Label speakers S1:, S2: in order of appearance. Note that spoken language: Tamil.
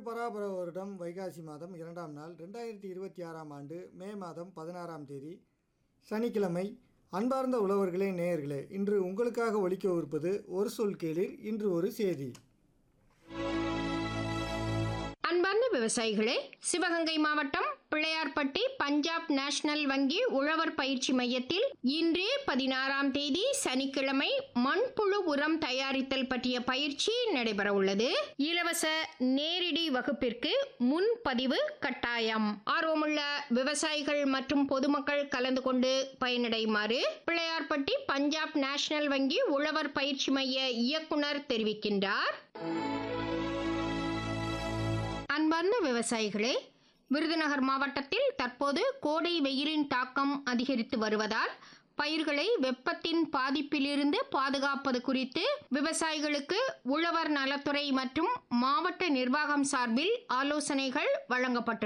S1: பராபர வருடம் வைகாசி மாதம் இரண்டாம் நாள் ரெண்டாயிரத்தி இருபத்தி ஆறாம் ஆண்டு மே மாதம் பதினாறாம் தேதி சனிக்கிழமை அன்பார்ந்த உழவர்களே நேயர்களே இன்று உங்களுக்காக ஒலிக்கவிருப்பது ஒரு சொல் கேளிர் இன்று ஒரு செய்தி
S2: அன்பார்ந்த விவசாயிகளே சிவகங்கை மாவட்டம் பிள்ளையார்பட்டி பஞ்சாப் நேஷனல் வங்கி உழவர் பயிற்சி மையத்தில் இன்று பதினாறாம் தேதி சனிக்கிழமை மண்புழு உரம் தயாரித்தல் பற்றிய பயிற்சி நடைபெற உள்ளது இலவச நேரடி வகுப்பிற்கு முன்பதிவு கட்டாயம் ஆர்வமுள்ள விவசாயிகள் மற்றும் பொதுமக்கள் கலந்து கொண்டு பயனடையுமாறு பிள்ளையார்பட்டி பஞ்சாப் நேஷனல் வங்கி உழவர் பயிற்சி மைய இயக்குனர் தெரிவிக்கின்றார் அன்பார்ந்த விவசாயிகளே விருதுநகர் மாவட்டத்தில் தற்போது கோடை வெயிலின் தாக்கம் அதிகரித்து வருவதால் பயிர்களை வெப்பத்தின் பாதிப்பிலிருந்து பாதுகாப்பது குறித்து விவசாயிகளுக்கு உழவர் நலத்துறை மற்றும் மாவட்ட நிர்வாகம் சார்பில் ஆலோசனைகள் வழங்கப்பட்டு